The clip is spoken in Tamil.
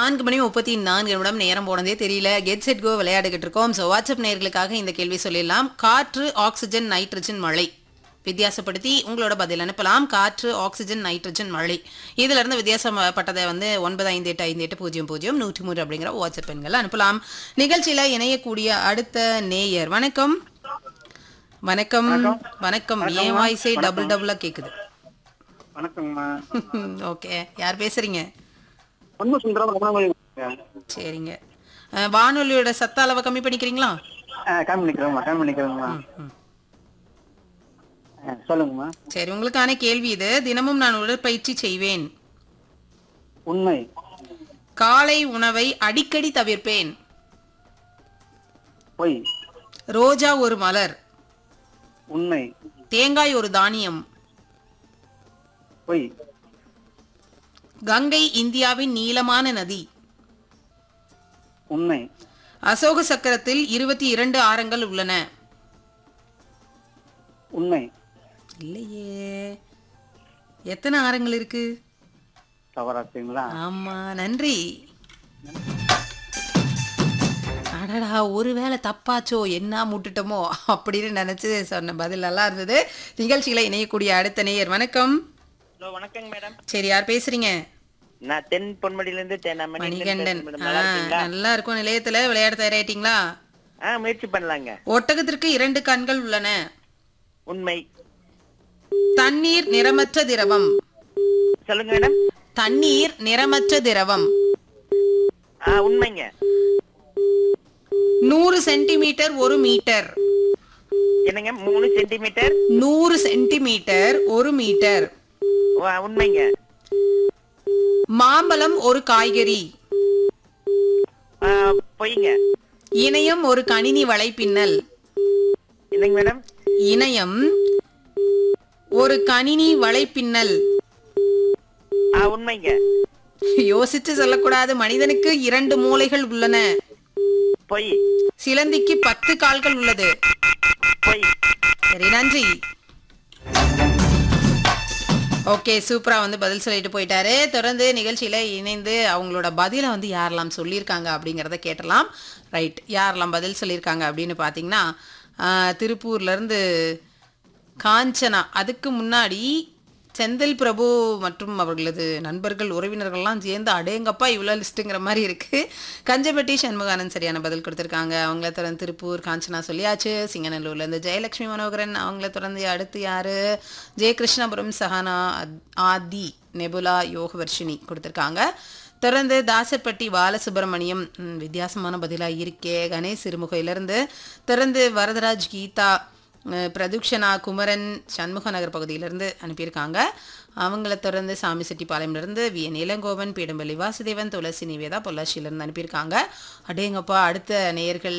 நான்கு மணி முப்பத்தி நான்கு நிமிடம் நேரம் போனதே தெரியல கெட் செட் கோ விளையாடிக்கிட்டு இருக்கோம் ஸோ வாட்ஸ்அப் நேயர்களுக்காக இந்த கேள்வி சொல்லிடலாம் காற்று ஆக்சிஜன் நைட்ரஜன் மழை வித்தியாசப்படுத்தி உங்களோட பதில் அனுப்பலாம் காற்று ஆக்சிஜன் நைட்ரஜன் மழை இதுல இருந்து வித்தியாசப்பட்டதை வந்து ஒன்பது ஐந்து எட்டு ஐந்து எட்டு பூஜ்ஜியம் பூஜ்ஜியம் நூற்றி மூன்று அப்படிங்கிற வாட்ஸ்அப் எண்கள் அனுப்பலாம் நிகழ்ச்சியில இணையக்கூடிய அடுத்த நேயர் வணக்கம் வணக்கம் வணக்கம் என் வாய்ஸே டபுள் டபுளா கேக்குது வணக்கங்கம்மா ஓகே யார் பேசுறீங்க பொண்ணு சுந்தரம் ரமணமொழி சரிங்க அஹ், வானொலியோட சத்த அளவை கம்மி பண்ணிக்கிறீங்களா கம்மி பண்ணிக்கிறோம்மா கம்மி பண்ணிக்கிறோங்கம்மா ம். ஆ, சொல்லுங்கம்மா சரி உங்களுக்கான கேள்வி இது தினமும் நான் உடற்பயிற்சி செய்வேன் உண்மை காலை உணவை அடிக்கடி தவிர்ப்பேன் பொய் ரோஜா ஒரு மலர் உண்மை தேங்காய் ஒரு தானியம் பொய் கங்கை இந்தியாவின் நீளமான நதி உண்மை அசோக சக்கரத்தில் இருபத்தி இரண்டு ஆரங்கள் உள்ளன உண்மை இல்லையே எத்தனை ஆரங்கள் இருக்கு தவறாச்சுங்களா ஆமா நன்றி அடடா ஒருவேளை தப்பாச்சோ என்ன முட்டுட்டோமோ அப்படின்னு நினைச்சு சொன்ன பதில் நல்லா இருந்தது நிகழ்ச்சிகளை இணையக்கூடிய அடுத்த நேயர் வணக்கம் ஹலோ வணக்கங்க மேடம் சரி யார் பேசுறீங்க நான் தென் பொன்மடியில இருந்து தென்னமணி மணிகண்டன் மேடம் ஆ, நல்லா இருக்கீங்களா நல்லா இருக்கும் நிலையத்துல விளையாட தயாராயிட்டீங்களா ஆ முயற்சி பண்ணலாங்க ஒட்டகத்திற்கு இரண்டு கண்கள் உள்ளன உண்மை தண்ணீர் நிறமற்ற திரவம் சொல்லுங்க மேடம் தண்ணீர் நிறமற்ற திரவம் ஆ உண்மைங்க நூறு சென்டிமீட்டர் ஒரு மீட்டர் என்னங்க மூணு சென்டிமீட்டர் நூறு சென்டிமீட்டர் ஒரு மீட்டர் உண்மைங்க மாம்பழம் ஒரு காய்கறி ஆ, பொய்ங்க இணையம் ஒரு கணினி வலைப்பின்னல் என்னங்க மேடம் இணையம் ஒரு கணினி வலைப்பின்னல் ஆ உண்மைங்க யோசிச்சு சொல்லக்கூடாது மனிதனுக்கு இரண்டு மூளைகள் உள்ளன பொய் சிலந்திக்கு பத்து கால்கள் உள்ளது பொய் சரி நன்றி ஓகே சூப்பரா வந்து பதில் சொல்லிட்டு போயிட்டாரு தொடர்ந்து நிகழ்ச்சியில இணைந்து அவங்களோட பதிலை வந்து யாரெல்லாம் சொல்லியிருக்காங்க அப்படிங்கிறத கேட்டலாம் ரைட் யாரெல்லாம் பதில் சொல்லியிருக்காங்க அப்படின்னு பார்த்தீங்கன்னா ஆஹ், திருப்பூர்ல இருந்து காஞ்சனா அதுக்கு முன்னாடி செந்தில் பிரபு மற்றும் அவர்களது நண்பர்கள் உறவினர்கள்லாம் சேர்ந்து அடேங்கப்பா இவ்வளோ லிஸ்ட்டுங்கிற மாதிரி இருக்கு கஞ்சப்பட்டி சண்முகானந்த் சரியான பதில் கொடுத்துருக்காங்க அவங்கள தொடர்ந்து திருப்பூர் காஞ்சனா சொல்லியாச்சு சிங்கநல்லூர்லேருந்து ஜெயலட்சுமி மனோகரன் அவங்கள தொடர்ந்து அடுத்து யாரு ஜெயகிருஷ்ணபுரம் சஹானா அத்- ஆதி நெபுலா யோகவர்ஷினி கொடுத்துருக்காங்க தொடர்ந்து தாசர்பட்டி பாலசுப்ரமணியம் ம், வித்தியாசமான பதிலாக இருக்கே கணேஷ் சிறுமுகையிலிருந்து தொடர்ந்து வரதராஜ் கீதா அஹ், பிரதுக்ஷனா குமரன் சண்முக நகர் பகுதியிலிருந்து அனுப்பியிருக்காங்க அவங்கள தொடர்ந்து சாமி செட்டிப்பாளையம்லேருந்து வி என் இளங்கோவன் பீடம்பள்ளி வாசுதேவன் துளசி நிவேதா பொள்ளாச்சியிலேருந்து அனுப்பியிருக்காங்க அடேங்கப்பா அடுத்த நேயர்கள்